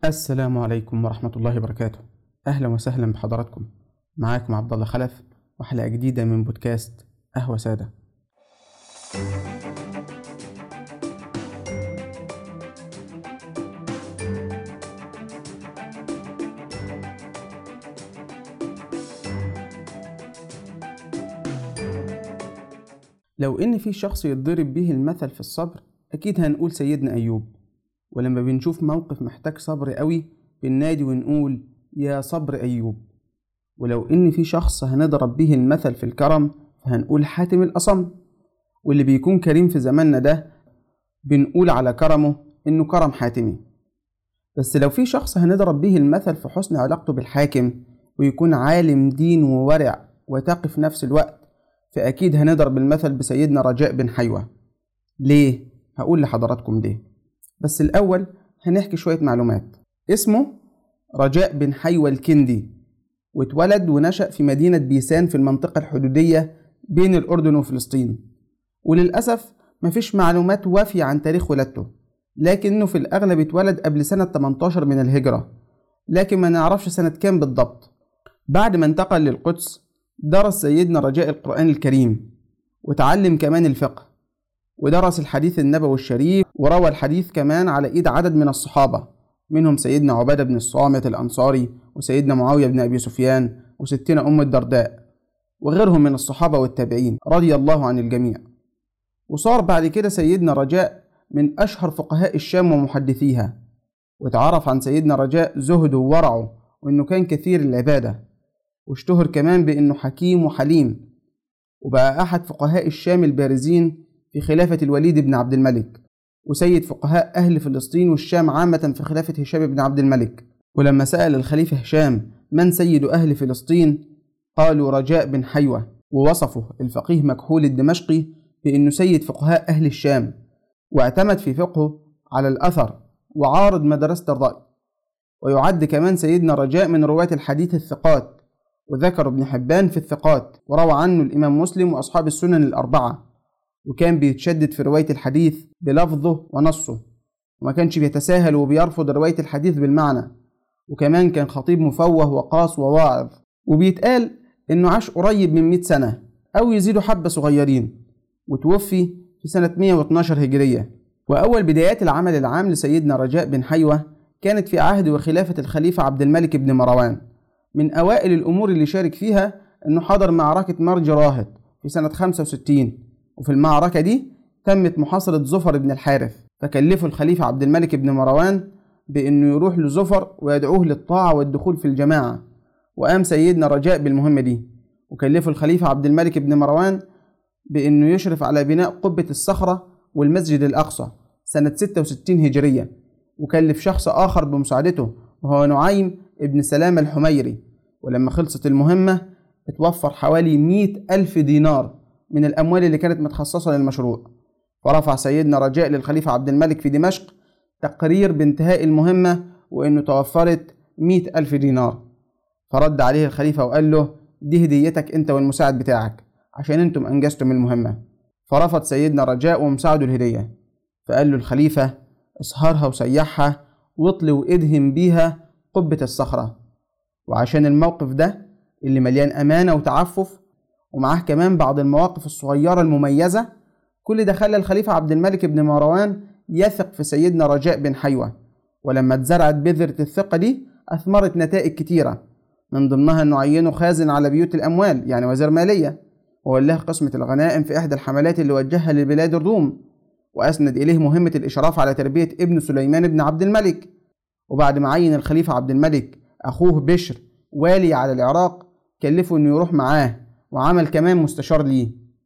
السلام عليكم ورحمة الله وبركاته أهلا وسهلا بحضراتكم معاكم عبد الله خلف وحلقة جديدة من بودكاست قهوة سادة لو إن في شخص يتضرب به المثل في الصبر أكيد هنقول سيدنا أيوب ولما بنشوف موقف محتاج صبر قوي بننادي ونقول يا صبر أيوب ولو إن في شخص هنضرب به المثل في الكرم فهنقول حاتم الأصم واللي بيكون كريم في زماننا ده بنقول على كرمه إنه كرم حاتمي بس لو في شخص هنضرب به المثل في حسن علاقته بالحاكم ويكون عالم دين وورع وتقي في نفس الوقت فأكيد هنضرب المثل بسيدنا رجاء بن حيوة ليه؟ هقول لحضراتكم ليه بس الأول هنحكي شوية معلومات اسمه رجاء بن حيوة الكندي واتولد ونشأ في مدينة بيسان في المنطقة الحدودية بين الأردن وفلسطين وللأسف مفيش معلومات وافية عن تاريخ ولادته لكنه في الأغلب اتولد قبل سنة 18 من الهجرة لكن ما نعرفش سنة كام بالضبط بعد ما انتقل للقدس درس سيدنا رجاء القرآن الكريم وتعلم كمان الفقه ودرس الحديث النبوي الشريف وروى الحديث كمان على إيد عدد من الصحابة منهم سيدنا عبادة بن الصامت الأنصاري وسيدنا معاوية بن أبي سفيان وستنا أم الدرداء وغيرهم من الصحابة والتابعين رضي الله عن الجميع وصار بعد كده سيدنا رجاء من أشهر فقهاء الشام ومحدثيها وتعرف عن سيدنا رجاء زهده وورعه وإنه كان كثير العبادة واشتهر كمان بإنه حكيم وحليم وبقى أحد فقهاء الشام البارزين في خلافة الوليد بن عبد الملك وسيد فقهاء أهل فلسطين والشام عامة في خلافة هشام بن عبد الملك ولما سأل الخليفة هشام من سيد أهل فلسطين قالوا رجاء بن حيوة ووصفه الفقيه مكحول الدمشقي بأنه سيد فقهاء أهل الشام واعتمد في فقهه على الأثر وعارض مدرسة الرأي ويعد كمان سيدنا رجاء من رواة الحديث الثقات وذكر ابن حبان في الثقات وروى عنه الإمام مسلم وأصحاب السنن الأربعة وكان بيتشدد في رواية الحديث بلفظه ونصه وما كانش بيتساهل وبيرفض رواية الحديث بالمعنى وكمان كان خطيب مفوه وقاص وواعظ وبيتقال إنه عاش قريب من 100 سنة أو يزيدوا حبة صغيرين وتوفي في سنة 112 هجرية وأول بدايات العمل العام لسيدنا رجاء بن حيوة كانت في عهد وخلافة الخليفة عبد الملك بن مروان من أوائل الأمور اللي شارك فيها إنه حضر معركة مرج راهط في سنة 65 وفي المعركة دي تمت محاصرة زفر بن الحارث فكلفه الخليفة عبد الملك بن مروان بإنه يروح لزفر ويدعوه للطاعة والدخول في الجماعة وقام سيدنا رجاء بالمهمة دي وكلفه الخليفة عبد الملك بن مروان بإنه يشرف على بناء قبة الصخرة والمسجد الأقصى سنة 66 هجرية وكلف شخص آخر بمساعدته وهو نعيم ابن سلام الحميري ولما خلصت المهمة اتوفر حوالي مئة ألف دينار من الأموال اللي كانت متخصصة للمشروع ورفع سيدنا رجاء للخليفة عبد الملك في دمشق تقرير بانتهاء المهمة وإنه توفرت مئة ألف دينار فرد عليه الخليفة وقال له دي هديتك أنت والمساعد بتاعك عشان أنتم أنجزتم المهمة فرفض سيدنا رجاء ومساعده الهدية فقال له الخليفة اصهرها وسيحها واطلي وادهم بيها قبة الصخرة وعشان الموقف ده اللي مليان أمانة وتعفف ومعاه كمان بعض المواقف الصغيرة المميزة كل ده خلى الخليفة عبد الملك بن مروان يثق في سيدنا رجاء بن حيوة ولما اتزرعت بذرة الثقة دي أثمرت نتائج كتيرة من ضمنها أنه عينه خازن على بيوت الأموال يعني وزير مالية وولاه قسمة الغنائم في إحدى الحملات اللي وجهها لبلاد الروم وأسند إليه مهمة الإشراف على تربية ابن سليمان بن عبد الملك وبعد ما عين الخليفة عبد الملك أخوه بشر والي على العراق كلفه إنه يروح معاه وعمل كمان مستشار ليه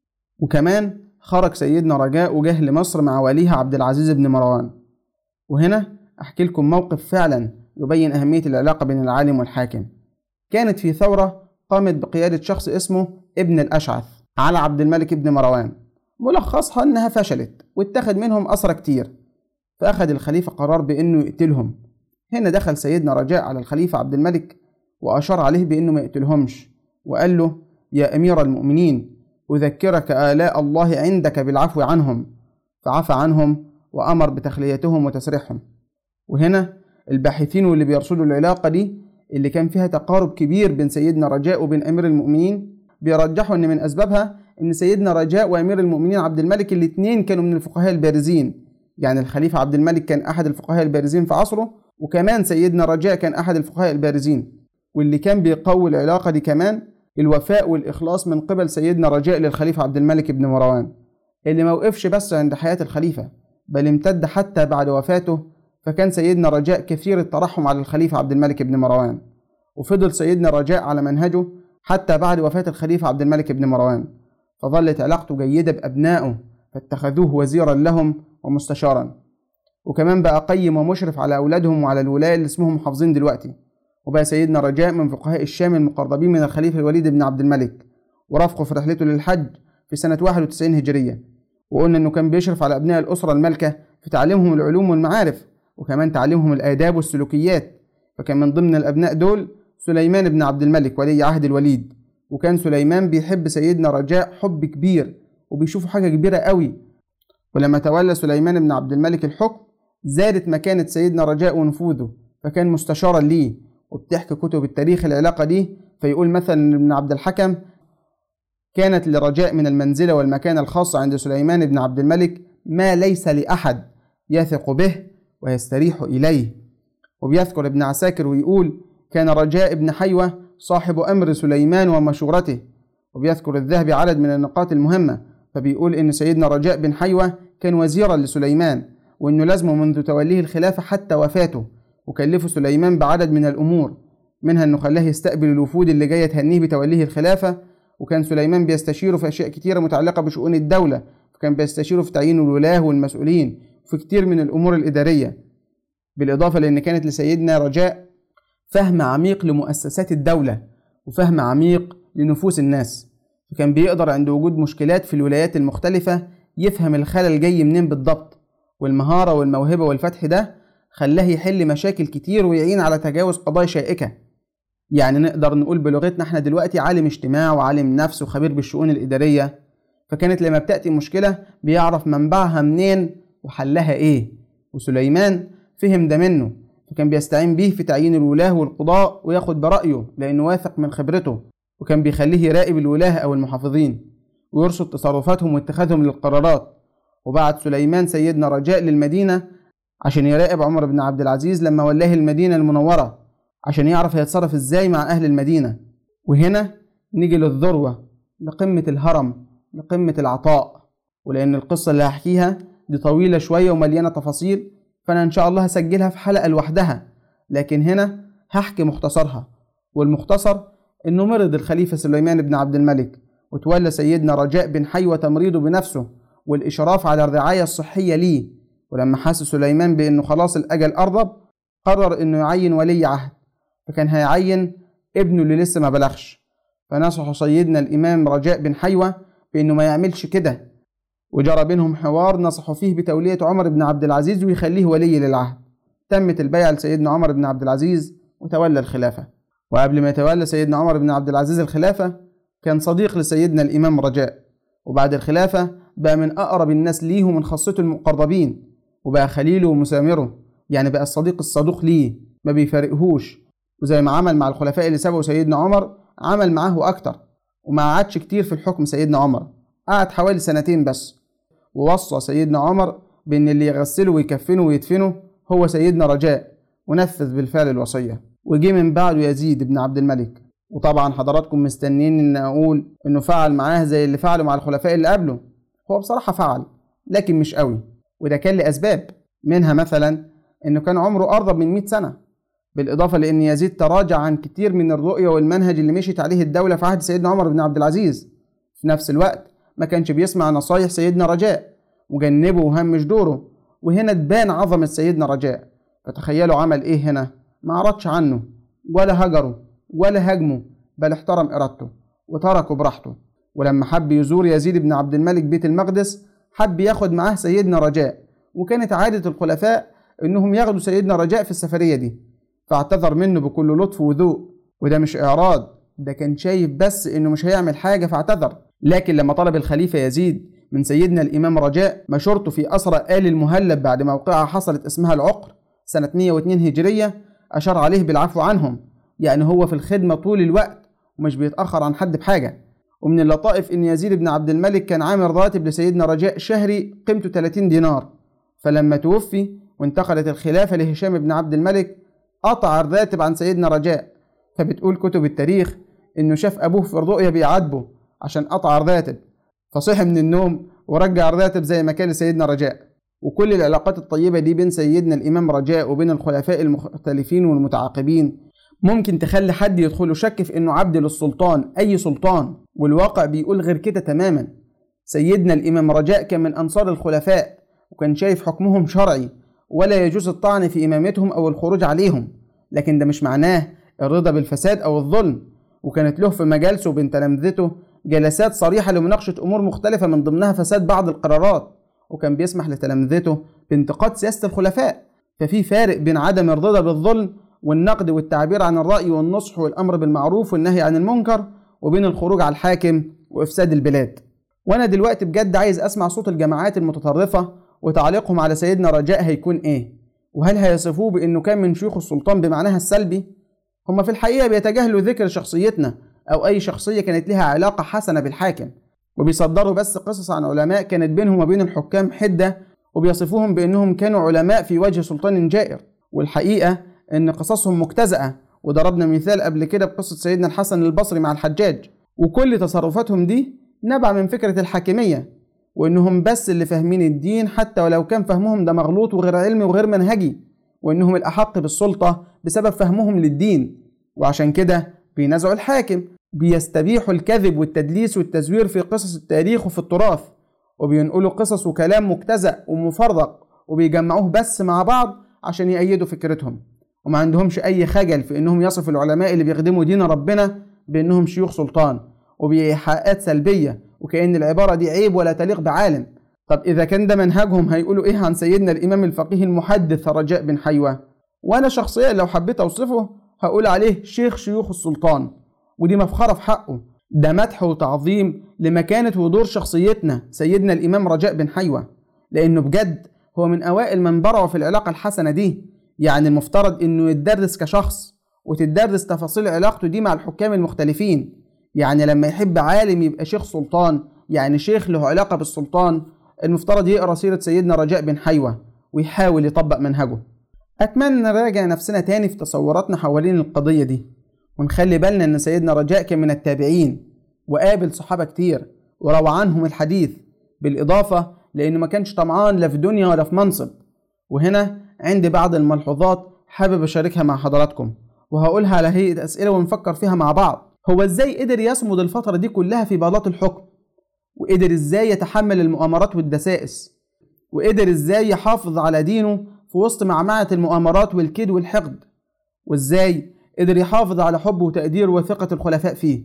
وكمان خرج سيدنا رجاء وجه لمصر مع واليها عبد العزيز بن مروان وهنا أحكي لكم موقف فعلا يبين أهمية العلاقة بين العالم والحاكم كانت في ثورة قامت بقيادة شخص اسمه ابن الأشعث على عبد الملك بن مروان ملخصها إنها فشلت واتخذ منهم أسرى كتير فأخذ الخليفة قرار بإنه يقتلهم هنا دخل سيدنا رجاء على الخليفة عبد الملك وأشار عليه بإنه ما يقتلهمش وقال له يا أمير المؤمنين أذكرك آلاء الله عندك بالعفو عنهم فعفى عنهم وأمر بتخليتهم وتسريحهم وهنا الباحثين واللي بيرصدوا العلاقة دي اللي كان فيها تقارب كبير بين سيدنا رجاء وبين أمير المؤمنين بيرجحوا إن من أسبابها إن سيدنا رجاء وأمير المؤمنين عبد الملك الاتنين كانوا من الفقهاء البارزين يعني الخليفة عبد الملك كان أحد الفقهاء البارزين في عصره وكمان سيدنا رجاء كان أحد الفقهاء البارزين واللي كان بيقوي العلاقة دي كمان الوفاء والإخلاص من قبل سيدنا رجاء للخليفة عبد الملك بن مروان اللي ما وقفش بس عند حياة الخليفة بل امتد حتى بعد وفاته فكان سيدنا رجاء كثير الترحم على الخليفة عبد الملك بن مروان وفضل سيدنا رجاء على منهجه حتى بعد وفاة الخليفة عبد الملك بن مروان فظلت علاقته جيدة بأبنائه فاتخذوه وزيرا لهم ومستشارا وكمان بقى قيم ومشرف على أولادهم وعلى الولاية اللي اسمهم محافظين دلوقتي وبقى سيدنا رجاء من فقهاء الشام المقربين من الخليفة الوليد بن عبد الملك ورافقه في رحلته للحج في سنة 91 هجرية وقلنا إنه كان بيشرف على أبناء الأسرة المالكة في تعليمهم العلوم والمعارف وكمان تعليمهم الآداب والسلوكيات فكان من ضمن الأبناء دول سليمان بن عبد الملك ولي عهد الوليد وكان سليمان بيحب سيدنا رجاء حب كبير وبيشوفه حاجة كبيرة قوي ولما تولى سليمان بن عبد الملك الحكم زادت مكانة سيدنا رجاء ونفوذه فكان مستشارا ليه وبتحكي كتب التاريخ العلاقة دي فيقول مثلا ابن عبد الحكم كانت لرجاء من المنزلة والمكانة الخاصة عند سليمان بن عبد الملك ما ليس لأحد يثق به ويستريح إليه وبيذكر ابن عساكر ويقول كان رجاء بن حيوة صاحب أمر سليمان ومشورته وبيذكر الذهبي عدد من النقاط المهمة فبيقول إن سيدنا رجاء بن حيوة كان وزيرا لسليمان وإنه لازمه منذ توليه الخلافة حتى وفاته وكلفه سليمان بعدد من الأمور منها إنه خلاه يستقبل الوفود اللي جاية تهنيه بتوليه الخلافة وكان سليمان بيستشيره في أشياء كتيرة متعلقة بشؤون الدولة فكان بيستشيره في تعيين الولاة والمسؤولين وفي كتير من الأمور الإدارية بالإضافة لأن كانت لسيدنا رجاء فهم عميق لمؤسسات الدولة وفهم عميق لنفوس الناس فكان بيقدر عند وجود مشكلات في الولايات المختلفة يفهم الخلل جاي منين بالضبط والمهارة والموهبة والفتح ده خلاه يحل مشاكل كتير ويعين على تجاوز قضايا شائكة يعني نقدر نقول بلغتنا احنا دلوقتي عالم اجتماع وعالم نفس وخبير بالشؤون الإدارية فكانت لما بتأتي مشكلة بيعرف منبعها منين وحلها ايه وسليمان فهم ده منه فكان بيستعين بيه في تعيين الولاة والقضاء وياخد برأيه لأنه واثق من خبرته وكان بيخليه يراقب الولاة أو المحافظين ويرصد تصرفاتهم واتخاذهم للقرارات وبعت سليمان سيدنا رجاء للمدينة عشان يراقب عمر بن عبد العزيز لما ولاه المدينة المنورة عشان يعرف هيتصرف ازاي مع أهل المدينة وهنا نيجي للذروة لقمة الهرم لقمة العطاء ولأن القصة اللي هحكيها دي طويلة شوية ومليانة تفاصيل فأنا إن شاء الله هسجلها في حلقة لوحدها لكن هنا هحكي مختصرها والمختصر إنه مرض الخليفة سليمان بن عبد الملك وتولى سيدنا رجاء بن حيوة تمريضه بنفسه والإشراف على الرعاية الصحية ليه ولما حس سليمان بأنه خلاص الأجل قرب قرر إنه يعين ولي عهد فكان هيعين ابنه اللي لسه ما بلغش فنصحه سيدنا الإمام رجاء بن حيوة بإنه ما يعملش كده وجرى بينهم حوار نصحوا فيه بتولية عمر بن عبد العزيز ويخليه ولي للعهد تمت البيعة لسيدنا عمر بن عبد العزيز وتولى الخلافة وقبل ما يتولى سيدنا عمر بن عبد العزيز الخلافة كان صديق لسيدنا الإمام رجاء وبعد الخلافة بقى من أقرب الناس ليه ومن خاصته المقربين وبقى خليله ومسامره يعني بقى الصديق الصدوق ليه ما بيفارقهوش وزي ما عمل مع الخلفاء اللي سبقوا سيدنا عمر عمل معاه أكتر وما قعدش كتير في الحكم سيدنا عمر قعد حوالي سنتين بس ووصى سيدنا عمر بأن اللي يغسله ويكفنه ويدفنه هو سيدنا رجاء ونفذ بالفعل الوصية وجي من بعده يزيد بن عبد الملك وطبعا حضراتكم مستنيين ان اقول انه فعل معاه زي اللي فعله مع الخلفاء اللي قبله هو بصراحة فعل لكن مش قوي وده كان لأسباب منها مثلا انه كان عمره قرب من 100 سنة بالإضافة لأن يزيد تراجع عن كتير من الرؤية والمنهج اللي مشيت عليه الدولة في عهد سيدنا عمر بن عبد العزيز في نفس الوقت ما كانش بيسمع نصايح سيدنا رجاء وجنبه وهمش دوره وهنا تبان عظمة سيدنا رجاء فتخيلوا عمل ايه هنا ما عرضش عنه ولا هجره ولا هجمه بل احترم ارادته وتركه براحته ولما حب يزور يزيد بن عبد الملك بيت المقدس حب ياخد معاه سيدنا رجاء وكانت عادة الخلفاء انهم ياخدوا سيدنا رجاء في السفرية دي فاعتذر منه بكل لطف وذوق وده مش اعراض ده كان شايف بس انه مش هيعمل حاجة فاعتذر لكن لما طلب الخليفة يزيد من سيدنا الإمام رجاء مشورته في أسرى آل المهلب بعد موقعة حصلت اسمها العقر سنة 102 هجرية أشار عليه بالعفو عنهم يعني هو في الخدمة طول الوقت ومش بيتأخر عن حد بحاجة ومن اللطائف إن يزيد بن عبد الملك كان عامل راتب لسيدنا رجاء شهري قيمته 30 دينار فلما توفي وانتقلت الخلافة لهشام بن عبد الملك قطع الراتب عن سيدنا رجاء فبتقول كتب التاريخ إنه شاف أبوه في الرؤيا بيعاتبه عشان قطع الراتب فصحي من النوم ورجع الراتب زي ما كان لسيدنا رجاء وكل العلاقات الطيبة دي بين سيدنا الإمام رجاء وبين الخلفاء المختلفين والمتعاقبين ممكن تخلي حد يدخل شك في إنه عبد للسلطان أي سلطان والواقع بيقول غير كده تماما سيدنا الإمام رجاء كان من أنصار الخلفاء وكان شايف حكمهم شرعي ولا يجوز الطعن في إمامتهم أو الخروج عليهم لكن ده مش معناه الرضا بالفساد أو الظلم وكانت له في مجالسه وبين تلامذته جلسات صريحة لمناقشة أمور مختلفة من ضمنها فساد بعض القرارات وكان بيسمح لتلامذته بانتقاد سياسة الخلفاء ففي فارق بين عدم الرضا بالظلم والنقد والتعبير عن الرأي والنصح والأمر بالمعروف والنهي عن المنكر وبين الخروج على الحاكم وإفساد البلاد وأنا دلوقتي بجد عايز أسمع صوت الجماعات المتطرفة وتعليقهم على سيدنا رجاء هيكون إيه وهل هيصفوه بأنه كان من شيوخ السلطان بمعناها السلبي هما في الحقيقة بيتجاهلوا ذكر شخصيتنا أو أي شخصية كانت لها علاقة حسنة بالحاكم وبيصدروا بس قصص عن علماء كانت بينهم وبين الحكام حدة وبيصفوهم بأنهم كانوا علماء في وجه سلطان جائر والحقيقة إن قصصهم مجتزأة وضربنا مثال قبل كده بقصة سيدنا الحسن البصري مع الحجاج وكل تصرفاتهم دي نبع من فكرة الحاكمية وإنهم بس اللي فاهمين الدين حتى ولو كان فهمهم ده مغلوط وغير علمي وغير منهجي وإنهم الأحق بالسلطة بسبب فهمهم للدين وعشان كده بينازعوا الحاكم بيستبيحوا الكذب والتدليس والتزوير في قصص التاريخ وفي التراث وبينقلوا قصص وكلام مجتزأ ومفرق وبيجمعوه بس مع بعض عشان يأيدوا فكرتهم وما عندهمش أي خجل في إنهم يصفوا العلماء اللي بيخدموا دين ربنا بإنهم شيوخ سلطان وبإيحاءات سلبية وكأن العبارة دي عيب ولا تليق بعالم طب إذا كان ده منهجهم هيقولوا إيه عن سيدنا الإمام الفقيه المحدث رجاء بن حيوة وأنا شخصيا لو حبيت أوصفه هقول عليه شيخ شيوخ السلطان ودي مفخرة في حقه ده مدح وتعظيم لمكانة ودور شخصيتنا سيدنا الإمام رجاء بن حيوة لأنه بجد هو من أوائل من برعوا في العلاقة الحسنة دي يعني المفترض إنه يتدرس كشخص وتتدرس تفاصيل علاقته دي مع الحكام المختلفين يعني لما يحب عالم يبقى شيخ سلطان يعني شيخ له علاقة بالسلطان المفترض يقرأ سيرة سيدنا رجاء بن حيوة ويحاول يطبق منهجه أتمنى نراجع نفسنا تاني في تصوراتنا حوالين القضية دي ونخلي بالنا إن سيدنا رجاء كان من التابعين وقابل صحابة كتير وروى عنهم الحديث بالإضافة لأنه ما كانش طمعان لا في دنيا ولا في منصب وهنا عندي بعض الملحوظات حابب أشاركها مع حضراتكم وهقولها على هيئة أسئلة ونفكر فيها مع بعض هو إزاي قدر يصمد الفترة دي كلها في بلاط الحكم وقدر إزاي يتحمل المؤامرات والدسائس وقدر إزاي يحافظ على دينه في وسط معمعة المؤامرات والكيد والحقد وإزاي قدر يحافظ على حب وتقدير وثقة الخلفاء فيه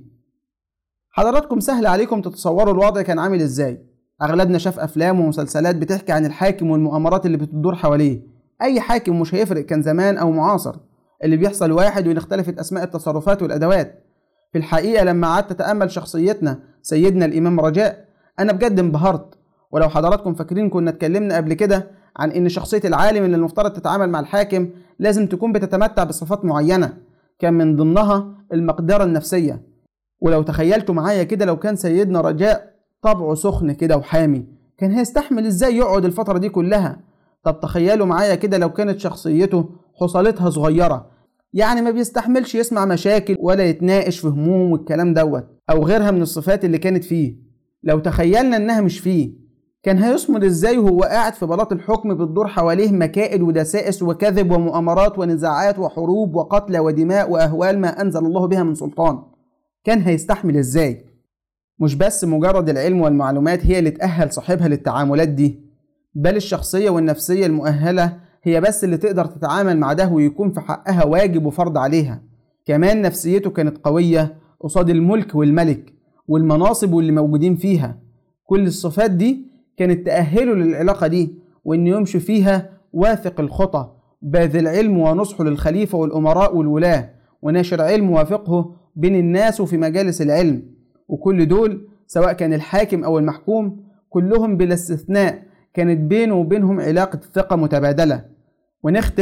حضراتكم سهل عليكم تتصوروا الوضع كان عامل إزاي أغلبنا شاف أفلام ومسلسلات بتحكي عن الحاكم والمؤامرات اللي بتدور حواليه أي حاكم مش هيفرق كان زمان أو معاصر اللي بيحصل واحد وإن اختلفت أسماء التصرفات والأدوات في الحقيقة لما قعدت أتأمل شخصيتنا سيدنا الإمام رجاء أنا بجد انبهرت ولو حضراتكم فاكرين كنا اتكلمنا قبل كده عن إن شخصية العالم اللي المفترض تتعامل مع الحاكم لازم تكون بتتمتع بصفات معينة كان من ضمنها المقدرة النفسية ولو تخيلتوا معايا كده لو كان سيدنا رجاء طبعه سخن كده وحامي كان هيستحمل ازاي يقعد الفترة دي كلها طب تخيلوا معايا كده لو كانت شخصيته حصلتها صغيرة يعني ما بيستحملش يسمع مشاكل ولا يتناقش في هموم والكلام دوت او غيرها من الصفات اللي كانت فيه لو تخيلنا انها مش فيه كان هيصمد ازاي وهو قاعد في بلاط الحكم بتدور حواليه مكائد ودسائس وكذب ومؤامرات ونزاعات وحروب وقتل ودماء واهوال ما انزل الله بها من سلطان كان هيستحمل ازاي مش بس مجرد العلم والمعلومات هي اللي تأهل صاحبها للتعاملات دي بل الشخصية والنفسية المؤهلة هي بس اللي تقدر تتعامل مع ده ويكون في حقها واجب وفرض عليها كمان نفسيته كانت قوية قصاد الملك والملك والمناصب واللي موجودين فيها كل الصفات دي كانت تأهله للعلاقة دي وإنه يمشي فيها واثق الخطى باذل علم ونصحه للخليفة والأمراء والولاة وناشر علم وفقه بين الناس وفي مجالس العلم وكل دول سواء كان الحاكم أو المحكوم كلهم بلا استثناء كانت بينه وبينهم علاقة ثقة متبادلة ونختم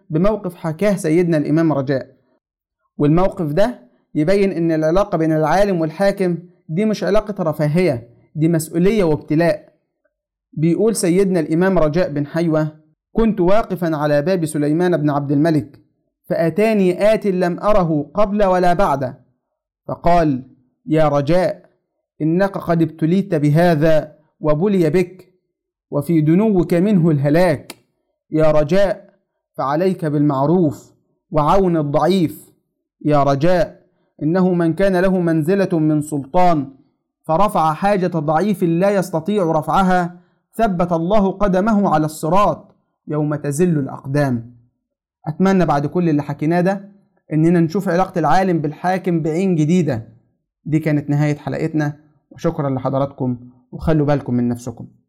بموقف حكاه سيدنا الإمام رجاء والموقف ده يبين إن العلاقة بين العالم والحاكم دي مش علاقة رفاهية دي مسؤولية وابتلاء بيقول سيدنا الإمام رجاء بن حيوة كنت واقفا على باب سليمان بن عبد الملك فأتاني آت لم أره قبل ولا بعد فقال يا رجاء إنك قد ابتليت بهذا وبلي بك وفي دنوك منه الهلاك يا رجاء فعليك بالمعروف وعون الضعيف يا رجاء إنه من كان له منزلة من سلطان فرفع حاجة ضعيف لا يستطيع رفعها ثبت الله قدمه على الصراط يوم تزل الأقدام أتمنى بعد كل اللي حكيناه ده إننا نشوف علاقة العالم بالحاكم بعين جديدة دي كانت نهاية حلقتنا وشكرا لحضراتكم وخلوا بالكم من نفسكم